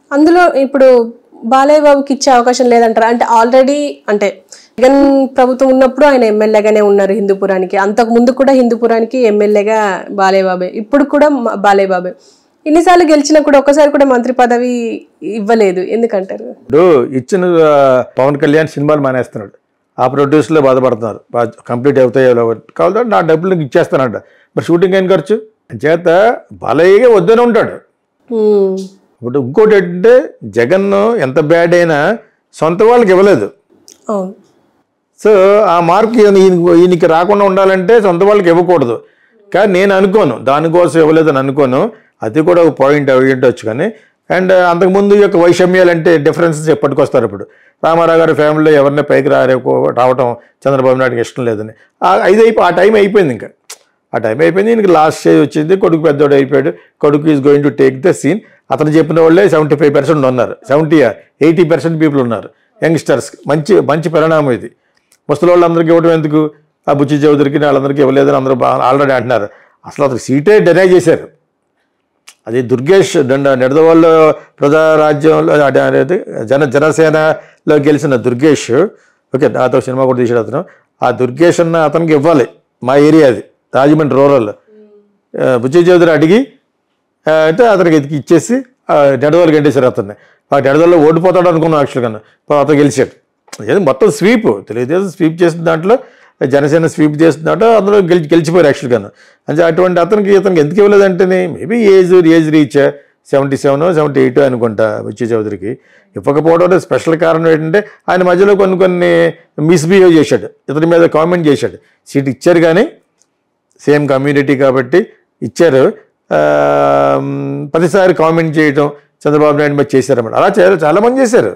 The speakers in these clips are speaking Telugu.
అందులో ఇప్పుడు బాలయ్య బాబుకి ఇచ్చే అవకాశం లేదంటారా అంటే ఆల్రెడీ అంటే జగన్ ప్రభుత్వం ఉన్నప్పుడు ఆయన ఎమ్మెల్యేగానే ఉన్నారు హిందూపురానికి అంతకు ముందు కూడా హిందూపురానికి ఎమ్మెల్యేగా బాలయ్య బాబే ఇప్పుడు కూడా మ- బాలయ్య బాబే ఇన్నిసార్లు గెలిచినా కూడా ఒకసారి కూడా మంత్రి పదవి ఇవ్వలేదు ఎందుకంటారు ఇప్పుడు ఇచ్చిన ఆ, పవన్ కళ్యాణ్ సినిమాలు మానేస్తున్నాడు ఆ ప్రొడ్యూసర్లో బాధపడుతున్నారు కంప్లీట్ అవుతాయో లేవో. కావాలంటే నా డబ్బులు నీకు ఇచ్చేస్తానంట మరి షూటింగ్ అయిన ఖర్చు చేత బాలయ్యగా వద్దనే ఉంటాడు ఉమ్, ఇప్పుడు ఇంకోటి ఏంటంటే జగన్ ఎంత బ్యాడ్ అయినా సొంత వాళ్ళకి ఇవ్వలేదు అవును సో ఆ మార్క్ ఈయన ఈయనకి రాకుండా ఉండాలంటే సొంత వాళ్ళకి ఇవ్వకూడదు కానీ నేను అనుకోను దానికోసం ఇవ్వలేదని అనుకోను అది కూడా ఒక పాయింట్ అవి ఉండొచ్చు కానీ అండ్ అంతకుముందు ఈ యొక్క వైషమ్యాలు అంటే డిఫరెన్సెస్ ఎప్పటికొస్తారు ఇప్పుడు రామారావు గారి ఫ్యామిలీలో ఎవరిని పైకి రారే రావటం చంద్రబాబు నాయుడుకి ఇష్టం లేదని ఆ ఐదు అయిపో ఆ టైం అయిపోయింది ఇంకా ఆ టైం అయిపోయింది ఈయనకి లాస్ట్ స్టేజ్ వచ్చింది కొడుకు పెద్దోడు అయిపోయాడు కొడుకు is going to take the scene అతను చెప్పిన వాళ్ళే సెవెంటీ ఫైవ్ పర్సెంట్ ఉన్నారు సెవెంటీ ఎయిటీ పర్సెంట్ పీపుల్ ఉన్నారు యంగ్స్టర్స్ మంచి మంచి పరిణామం ఇది ముసలి వాళ్ళందరికీ ఇవ్వడం ఎందుకు ఆ బుచ్చి చౌదరికి వాళ్ళందరికీ ఇవ్వలేదని అందరూ ఆల్రెడీ అంటున్నారు అసలు అతను సీటే డెనై చేశారు అది దుర్గేష్ దండ నిడదవోళ్ళు ప్రజారాజ్యంలో అదే- అనేది జన జనసేనలో గెలిచిన దుర్గేష్ ఓకే నాతో సినిమా కూడా తీసాడు అతను ఆ దుర్గేష్ అన్న అతనికి ఇవ్వాలి మా ఏరియా అది రాజమండ్రి రూరల్ ఆ, బుచ్చి చౌదరి అడిగి ఆ, అయితే అతనికి ఎతికి ఇచ్చేసి ఆ, నెడదోలు గంటేశారు అతన్ని ఆ నెడదోల్లో ఓడిపోతాడు అనుకున్నాం యాక్చువల్గా అతను గెలిచాడు ఏది మొత్తం స్వీప్ తెలుగుదేశం స్వీప్ చేసిన దాంట్లో జనసేన స్వీప్ చేసిన దాంట్లో అందులో గెలిచి గెలిచిపోయారు యాక్చువల్గా అంటే అటువంటి అతనికి ఇతనికి ఎందుకు ఇవ్వలేదంటేనే maybe age age reach seventy seven seventy eight అనుకుంటా బుచ్చి చౌదరికి ఇవ్వకపోవడం స్పెషల్ కారణం ఏంటంటే ఆయన మధ్యలో కొన్ని కొన్ని మిస్బిహేవ్ చేశాడు ఇతని మీద కామెంట్ చేశాడు సీట్ ఇచ్చారు కానీ సేమ్ కమ్యూనిటీ కాబట్టి ఇచ్చారు ఆ, ప్రతిసారి కామెంట్ చేయటం చంద్రబాబు నాయుడు మీద చేశారన్నమాట అలా చేయాలి చాలామంది చేశారు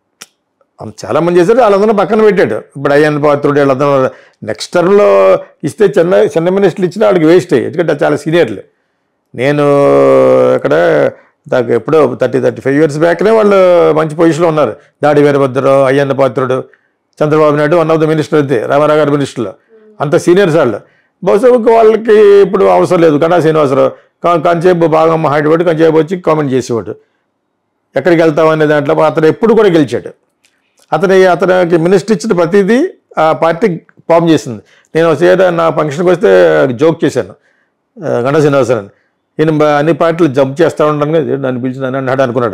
అంత చాలామంది చేశారు వాళ్ళందరూ పక్కన పెట్టాడు ఇప్పుడు అయ్యన్న పాత్రుడు వీళ్ళందరూ నెక్స్ట్ టర్మ్లో ఇస్తే చిన్న చిన్న మినిస్టర్లు ఇచ్చినా వాడికి వేస్ట్ ఎందుకంటే చాలా సీనియర్లు నేను ఇక్కడ నాకు ఎప్పుడో థర్టీ థర్టీ ఫైవ్ ఇయర్స్ బ్యాక్నే వాళ్ళు మంచి పొజిషన్లో ఉన్నారు Dadi Veerabhadra Rao Ayyanna Patrudu Chandrababu Naidu one of the minister అయితే రామారావు గారి మినిస్టర్లో అంత సీనియర్స్ వాళ్ళు బహుశా ఇంక వాళ్ళకి ఇప్పుడు అవసరం లేదు కన్నా శ్రీనివాసరావు కా- కొంచెంసేపు బాగా హైదరాబాద్ కొంచెంసేపు వచ్చి కామెంట్ చేసేవాడు ఎక్కడికి వెళ్తావు అనే దాంట్లో అతను ఎప్పుడు కూడా గెలిచాడు అతని అతనికి మినిస్టర్ ఇచ్చిన ప్రతిదీ ఆ పార్టీ ఫామ్ చేసింది నేను ఒకసారి నా ఫంక్షన్కి వస్తే జోక్ చేశాను ఆ, గంట శ్రీనివాసరావు ఈయన బ- అన్ని పార్టీలు జంప్ చేస్తూ ఉంటాను కదా నన్ను పిలిచిన నన్ను అన్నాడు అనుకున్నాడు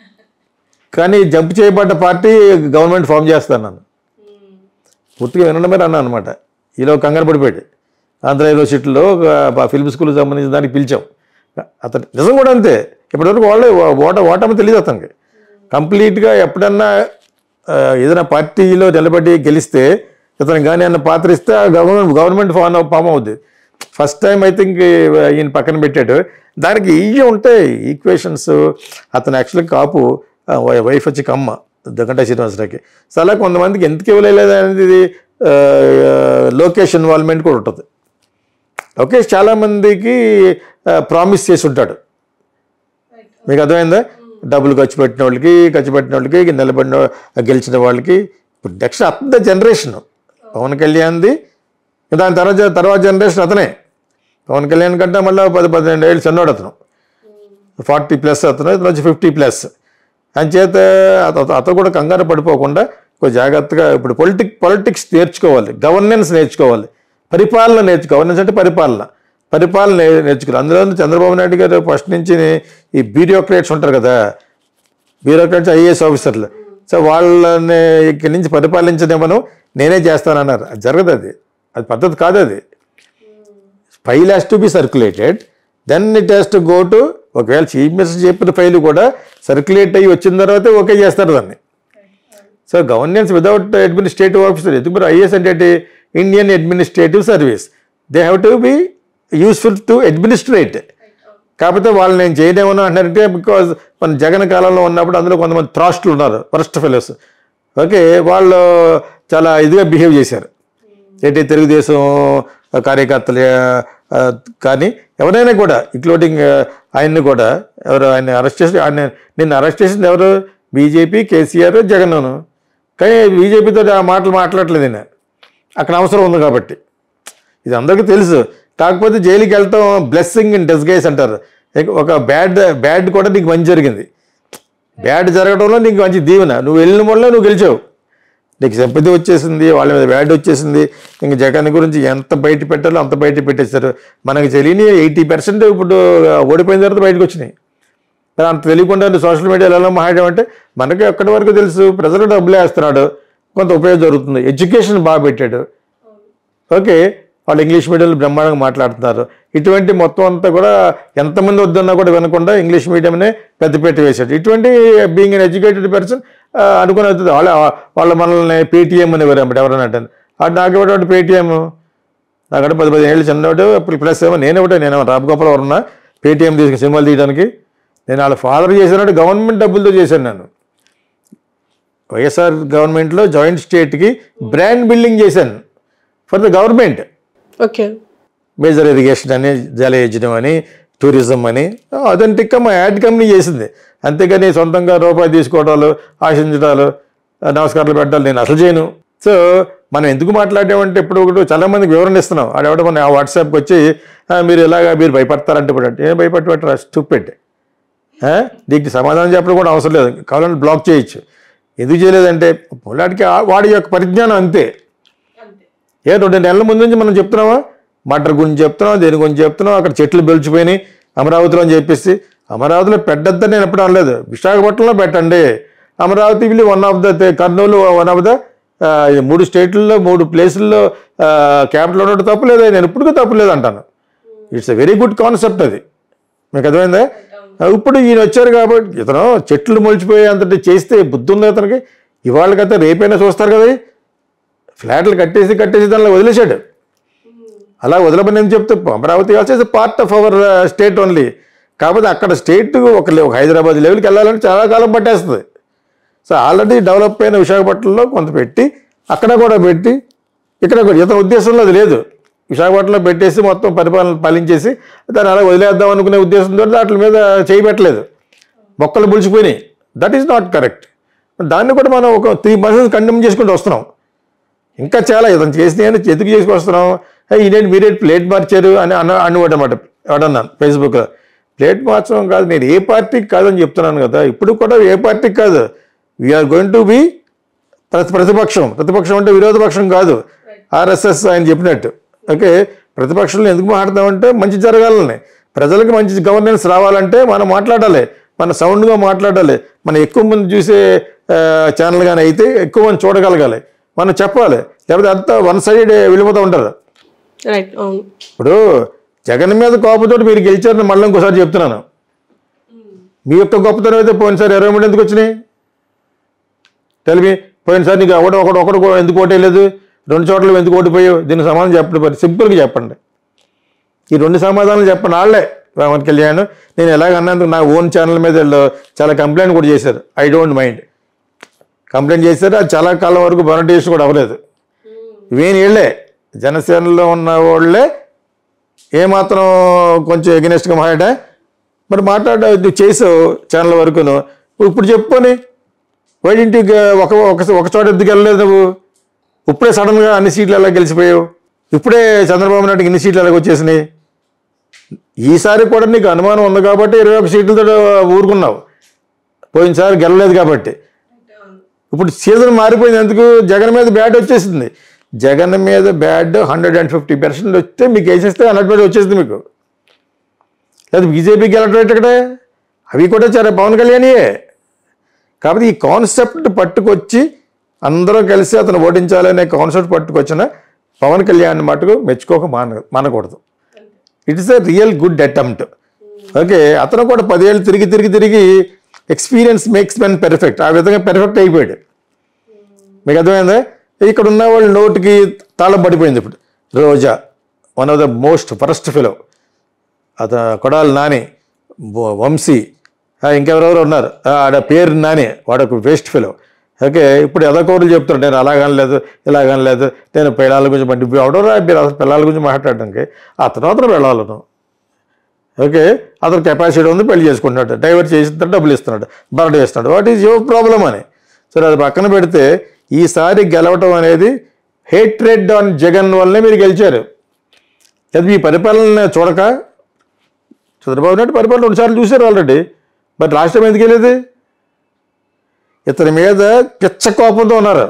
కానీ జంప్ చేయబడ్డ పార్టీ గవర్నమెంట్ ఫామ్ చేస్తాను నన్ను పూర్తిగా వినడమే అన్నా అనమాట ఈలో కంగారు పడిపోయాడు ఆంధ్ర యూనివర్సిటీలో ఒక ఫిల్మ్ స్కూల్కి సంబంధించిన దానికి పిలిచాం అతను నిజం కూడా అంతే ఇప్పటివరకు వాళ్ళే ఓట ఓటమి తెలియదు అతనికి కంప్లీట్గా ఎప్పుడన్నా ఆ, ఏదైనా పార్టీలో నిలబడి గెలిస్తే ఇతను కానీ అన్న పాత్ర ఇస్తే ఆ గవర్నమెంట్ గవర్నమెంట్ ఫామ్ ఫామ్ అవుద్ది ఫస్ట్ టైం ఐ థింక్ ఈయన పక్కన పెట్టాడు దానికి ఈజీ ఉంటాయి ఈక్వేషన్స్ అతను యాక్చువల్గా కాపు ఆ, వై- వైఫ్ వచ్చి కమ్మ దగంట శ్రీనివాసరావుకి సో అలా కొంతమందికి ఎందుకు ఇవ్వలేదు అనేది ఆ, లోకేష్ ఇన్వాల్వ్మెంట్ కూడా ఉంటుంది లోకేష్ చాలామందికి ప్రామిస్ చేసి ఉంటాడు మీకు అర్థమైందా డబ్బులు ఖర్చు పెట్టిన వాళ్ళకి ఖర్చు పెట్టిన వాళ్ళకి నిలబడిన గెలిచిన వాళ్ళకి ఇప్పుడు నెక్స్ట్ అంత జనరేషన్ పవన్ కళ్యాణ్ది దాని తర్వాత తర్వాత జనరేషన్ అతనే పవన్ కళ్యాణ్ కంటే మళ్ళీ పది పదిహేను ఏళ్ళు చిన్నోడు అతను ఫార్టీ ప్లస్ అతను ఇతను వచ్చి ఫిఫ్టీ ప్లస్ అంచేత అత- అతను కూడా కంగారు పడిపోకుండా కొంచెం జాగ్రత్తగా ఇప్పుడు పొలిటిక్ పొలిటిక్స్ నేర్చుకోవాలి గవర్నెన్స్ నేర్చుకోవాలి పరిపాలన నేర్చు గవర్నెన్స్ అంటే పరిపాలన పరిపాలన నే- నేర్చుకోవాలి అందులో చంద్రబాబు నాయుడు గారు ఫస్ట్ నుంచి ఈ బ్యూరోక్రేట్స్ ఉంటారు కదా బ్యూరోక్రాట్స్ ఐఏఎస్ ఆఫీసర్లు సో వాళ్ళని ఇక్కడి నుంచి పరిపాలించనివ్వను నేనే చేస్తానన్నారు అది జరగదు అది అది పద్ధతి కాదు అది file has to be circulated then it has to go to ఒకవేళ చీఫ్ మినిస్టర్ చెప్పిన ఫైల్ కూడా సర్క్యులేట్ అయ్యి వచ్చిన తర్వాతే ఓకే చేస్తారు దాన్ని so governance without administrative officer ఎందుకు మరి ఐఏఎస్ అంటే ఏంటి? Indian administrative service they have to be useful to administrate కాకపోతే వాళ్ళు నేను చేయలేమని అంటారంటే బికాజ్ మన జగన్ కాలంలో ఉన్నప్పుడు అందులో కొంతమంది త్రాస్టులు ఉన్నారు వరస్ట్ ఫెలోస్ ఓకే వాళ్ళు చాలా ఇదిగా బిహేవ్ చేశారు ఏంటి తెలుగుదేశం కార్యకర్తలు ఆ, కానీ ఎవరైనా కూడా ఇంక్లూడింగ్ ఆయన్ని కూడా ఎవరు ఆయన అరెస్ట్ చేసి ఆయన నిన్ను అరెస్ట్ చేసింది ఎవరు బీజేపీ కేసీఆర్ జగన్ను కానీ బీజేపీతో ఆ మాటలు మాట్లాడలేదు ఈయన అక్కడ అవసరం ఉంది కాబట్టి ఇది అందరికీ తెలుసు కాకపోతే జైలుకి వెళ్తాం బ్లెస్సింగ్ ఇన్ డిస్గైస్ అంటారు ఇక ఒక బ్యాడ్ బ్యాడ్ కూడా నీకు మంచి జరిగింది బ్యాడ్ జరగడంలో నీకు మంచి దీవెన నువ్వు వెళ్ళిన వల్ల నువ్వు గెలిచావు నీకు సింపతి వచ్చేసింది వాళ్ళ మీద బ్యాడ్ వచ్చేసింది ఇంక జగన్ గురించి ఎంత బయట పెట్టాలో అంత బయట పెట్టేశారు మనకు తెలియని ఎయిటీ పర్సెంట్ ఇప్పుడు ఓడిపోయిన తర్వాత బయటకు వచ్చినాయి మరి అంత తెలియకుండా సోషల్ మీడియాలో ఎలా మాట్లాడమంటే మనకి ఎక్కడి వరకు తెలుసు ప్రజలు డబ్బులు వేస్తున్నాడు కొంత ఉపయోగం జరుగుతుంది ఎడ్యుకేషన్ బాగా పెట్టాడు ఓకే వాళ్ళు ఇంగ్లీష్ మీడియంలో బ్రహ్మాండంగా మాట్లాడుతున్నారు ఇటువంటి మొత్తం అంతా కూడా ఎంతమంది వద్దన్నా కూడా వినకుండా ఇంగ్లీష్ మీడియంనే పెద్దపేట వేశాడు ఇటువంటి బీయింగ్ ఎన్ ఎడ్యుకేటెడ్ పర్సన్ అనుకుని అవుతుంది వాళ్ళ వాళ్ళ మనల్ని పేటీఎం అనేవారు అన్నమాట ఎవరైనా అంటే అది నాకు ఇవ్వడం పేటీఎం నాకంటే పది పదిహేను ఏళ్ళు చిన్నవాడు ప్లస్ ఏమో నేను ఒకటే నేను రామ్ గోపాల్ ఎవరన్నా పేటీఎం తీసుకుని సినిమాలు తీయడానికి నేను వాళ్ళ ఫాదర్ చేసినట్టు గవర్నమెంట్ డబ్బులతో చేశాను నేను వైఎస్ఆర్ గవర్నమెంట్లో జాయింట్ స్టేట్కి బ్రాండ్ బిల్డింగ్ చేశాను for the government okay major irrigation అని జల యోజనం అని టూరిజం అని అథెంటిక్గా మా యాడ్ కంపెనీ చేసింది అంతేగాని సొంతంగా రూపాయి తీసుకోవడాలు ఆశించడాలు ఆ, నమస్కారాలు పెట్టాలి నేను అసలు చేయను సో మనం ఎందుకు మాట్లాడామంటే ఇప్పుడు ఒకటి చాలా మందికి వివరణ ఇస్తున్నాం ఆడెవడ మన ఆ వాట్సాప్కి వచ్చి "ఆ, మీరు ఎలాగా మీరు భయపడతారంటే ఇప్పుడు అంటే ఏం భయపడబెట్టరా స్టూపెడ్ దీనికి సమాధానం చెప్పడం కూడా అవసరం లేదు కావాలంటే బ్లాక్ చేయొచ్చు ఎందుకు చేయలేదంటే పొలాడికి ఆ- వాడి యొక్క పరిజ్ఞానం అంతే ఏ రెండు నెలల ముందు నుంచి మనం చెప్తున్నామా మటర్ గురించి చెప్తున్నాం దేని గురించి చెప్తున్నాం అక్కడ చెట్లు బెలిచిపోయినాయి అమరావతిలో అని చెప్పేసి అమరావతిలో పెట్టద్దని నేను ఎప్పుడు అనలేదు విశాఖపట్నంలో పెట్టండి Amaravati will one of the Kurnool one of the మూడు స్టేట్లలో మూడు ప్లేసుల్లో క్యాపిటల్ ఉండడం తప్పులేదు నేను ఎప్పటికీ తప్పులేదు అంటాను it's a very good concept అది మీకు అర్థమైందా ఇప్పుడు ఈయన వచ్చారు కాబట్టి ఇతను చెట్లు మొలిచిపోయి అంతటి చేస్తే బుద్ధి ఉంది అతనికి ఇవాళకైతే రేపైనా చూస్తారు కదా ఫ్లాట్లు కట్టేసి కట్టేసి దానిలో వదిలేశాడు అలా వదలమని నేను చెప్తే Amaravati also part of our state only కాకపోతే అక్కడ స్టేట్ ఒక లే- ఒక హైదరాబాద్ లెవెల్కి వెళ్ళాలంటే చాలా కాలం పట్టేస్తుంది సో ఆల్రెడీ డెవలప్ అయిన విశాఖపట్నంలో కొంత పెట్టి అక్కడ కూడా పెట్టి ఇక్కడ కూడా ఇతని ఉద్దేశంలో అది లేదు విశాఖపట్నంలో పెట్టేసి మొత్తం పరిపాలన పాలించేసి దాన్ని అలా వదిలేద్దాం అనుకునే ఉద్దేశంతో వాటి మీద చేయబెట్టలేదు మొక్కలు పులిచిపోయినాయి దట్ ఈస్ నాట్ కరెక్ట్ దాన్ని కూడా మనం ఒక త్రీ పర్సెంట్ కండెమ్ చేసుకుంటూ వస్తున్నాం ఇంకా చాలా ఇతను చేసిన ఎందుకు చేసుకొస్తున్నాం ఈడేంటి మీరేంటి ప్లేట్ మార్చారు అని అన్న అనుకోవడం అనమాట ఎవడన్నాను ఫేస్బుక్లో ప్లేట్ మార్చడం కాదు నేను ఏ పార్టీకి కాదని చెప్తున్నాను కదా ఇప్పుడు కూడా ఏ పార్టీకి కాదు వీఆర్ గోయింగ్ టు బి ప్రతి ప్రతిపక్షం ప్రతిపక్షం అంటే విరోధ పక్షం కాదు ఆర్ఎస్ఎస్ ఆయన చెప్పినట్టు ఓకే ప్రతిపక్షంలో ఎందుకు మాట్లాడతామంటే మంచి జరగాలని ప్రజలకు మంచి గవర్నెన్స్ రావాలంటే మనం మాట్లాడాలి మన సౌండ్గా మాట్లాడాలి మనం ఎక్కువ మంది చూసే ఛానల్ కానీ అయితే ఎక్కువ మంది చూడగలగాలి మనం చెప్పాలి లేకపోతే అంతా వన్ సైడ్ వెళ్ళిపోతూ ఉంటారు రైట్ అవును ఇప్పుడు జగన్ మీద కోపంతో మీరు గెలిచారని మళ్ళీ ఇంకోసారి చెప్తున్నాను మీ యొక్క గొప్పతనం అయితే పోయినసారి ఇరవై మూడు ఎందుకు వచ్చినాయి తెలివి పోయినసారి నీకు ఒకటి ఒకటి ఒకటి కూడా ఎందుకు ఓటేయలేదు రెండు చోట్ల ఎందుకు ఓడిపోయావు దీనికి సమాధానం చెప్పండి మరి సింపుల్గా చెప్పండి ఈ రెండు సమాధానాలు చెప్పండి వాళ్ళే పవన్ కళ్యాణ్ నేను ఎలాగ అన్నందుకు నా ఓన్ ఛానల్ మీద వీళ్ళు చాలా కంప్లైంట్ కూడా చేశారు ఐ డోంట్ మైండ్ కంప్లైంట్ చేశారు అది చాలా కాలం వరకు మొనటేషన్ కూడా అవ్వలేదు ఇవేం వీళ్ళే జనసేనలో ఉన్న వాళ్ళే ఏమాత్రం కొంచెం ఎగనెస్ట్గా మాట్లాడా మరి మాట్లాడ నువ్వు చేసావు ఛానల్ వరకును ఇప్పుడు చెప్పుకొని వైడింటి ఒక ఒక ఒక చోట ఎందుకు వెళ్ళలేదు నువ్వు ఇప్పుడే సడన్గా అన్ని సీట్లు ఎలా గెలిచిపోయావు ఇప్పుడే చంద్రబాబు నాయుడుకి ఇన్ని సీట్లు ఎలాగ వచ్చేసినాయి ఈసారి కూడా నీకు అనుమానం ఉంది కాబట్టి ఇరవై ఒక సీట్లతో ఊరుకున్నావు పోయినసారి గెలలేదు కాబట్టి ఇప్పుడు సీజన్ మారిపోయింది ఎందుకు జగన్ మీద బ్యాడ్ వచ్చేసింది జగన్ మీద bad hundred and fifty percent వస్తే మీకు వేసేస్తే హండ్రెడ్ పర్సెంట్ వచ్చేసింది మీకు లేదా బీజేపీకి వెళ్ళటం ఇక్కడే అవి కూడా చాలా పవన్ కళ్యాణ్యే కాబట్టి ఈ కాన్సెప్ట్ పట్టుకొచ్చి అందరూ కలిసి అతను ఓడించాలనే కాన్సెప్ట్ పట్టుకొచ్చిన పవన్ కళ్యాణ్ మటుకు మెచ్చుకోక మాన మానకూడదు it is a real good attempt okay అతను కూడా పదేళ్ళు తిరిగి తిరిగి తిరిగి ఎక్స్పీరియన్స్ మేక్స్ మెన్ పెర్ఫెక్ట్ ఆ విధంగా పెర్ఫెక్ట్ అయిపోయాడు మీకు అర్థమైందా ఇక్కడ ఉన్న వాళ్ళ నోటికి తాళం పడిపోయింది ఇప్పుడు Roja one of the most first ఫిలో అత కొడాలి నాని బో- వంశీ ఆ, ఇంకెవరెవరు ఉన్నారు ఆ, ఆడ పేరు నాని వాడొక వేస్ట్ ఫిలో ఓకే ఇప్పుడు ఎదకోరులు చెప్తాడు నేను అలాగనలేదు ఇలాగనలేదు నేను పిల్లల గురించి మండి ఎవడో మీరు అసలు పిల్లల గురించి మాట్లాడడానికి అతను అతను వెళ్ళాలను ఓకే అతను కెపాసిటీ ఉంది పెళ్లి చేసుకుంటున్నాడు డైవర్ట్ చేసిన డబ్బులు ఇస్తున్నాడు బర్త్డే ఇస్తున్నాడు వాట్ ఈజ్ యువర్ ప్రాబ్లం అని సరే అది పక్కన పెడితే ఈసారి గెలవటం అనేది హేట్రెడ్ ఆన్ జగన్ వల్లనే మీరు గెలిచారు అది మీ పరిపాలన చూడక చంద్రబాబు నాయుడు పరిపాలన రెండుసార్లు చూశారు ఆల్రెడీ మరి లాస్ట్ టైం ఎందుకు వెళ్ళేది ఇతని మీద పిచ్చ కోపంతో ఉన్నారు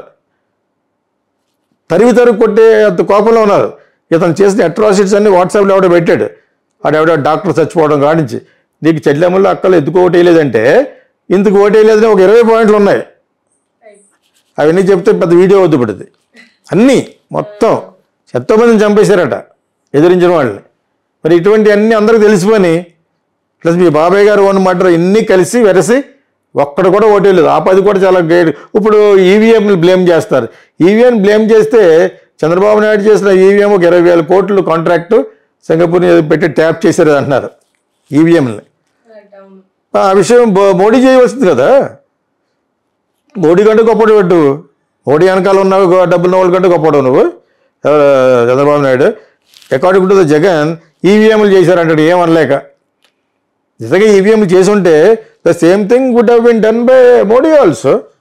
తరివి తరివి కొట్టే అంత కోపంలో ఉన్నారు ఇతను చేసిన అట్రాసిటీస్ అన్ని వాట్సాప్లో ఎవడో పెట్టాడు ఆడెవడో డాక్టర్ చచ్చిపోవడం కానించి నీకు చెల్లెమ్మల్లో అక్కలు ఎందుకు ఓటేయలేదంటే ఇందుకు ఓటేయలేదని ఒక ఇరవై పాయింట్లు ఉన్నాయి అవన్నీ చెప్తే పెద్ద వీడియో వద్దు పడుతుంది అన్నీ మొత్తం ఎంతోమందిని చంపేశారట ఎదిరించిన వాళ్ళని మరి ఇటువంటి అన్నీ అందరికి తెలిసిపోయి ప్లస్ మీ బాబాయ్ గారు వన్ మాట ఇన్ని కలిసి వెరసి ఒక్కడ కూడా ఓటేయలేదు ఆ పది కూడా చాలా గ్రేట్ ఇప్పుడు ఈవీఎంని బ్లేమ్ చేస్తారు ఈవీఎం బ్లేమ్ చేస్తే చంద్రబాబు నాయుడు చేసిన ఈవీఎం ఒక ఇరవై వేల కోట్లు కాంట్రాక్టు సింగపూర్ని పెట్టి ట్యాప్ చేశారు అంటున్నారు ఈవీఎంని ఆ విషయం బో- మోడీ చేయవలసింది కదా మోడీ కంటే గొప్పడు పెట్టు మోడీ వెనకాల ఉన్న డబ్బులు ఉన్న వాళ్ళ కంటే గొప్పడు నువ్వు ఎవరు? Chandrababu Naidu according to the Jagan ఈవీఎంలు చేశారంటాడు ఏమనలేక నిజంగా ఈవీఎంలు చేసి ఉంటే the same thing would have been done by Modi also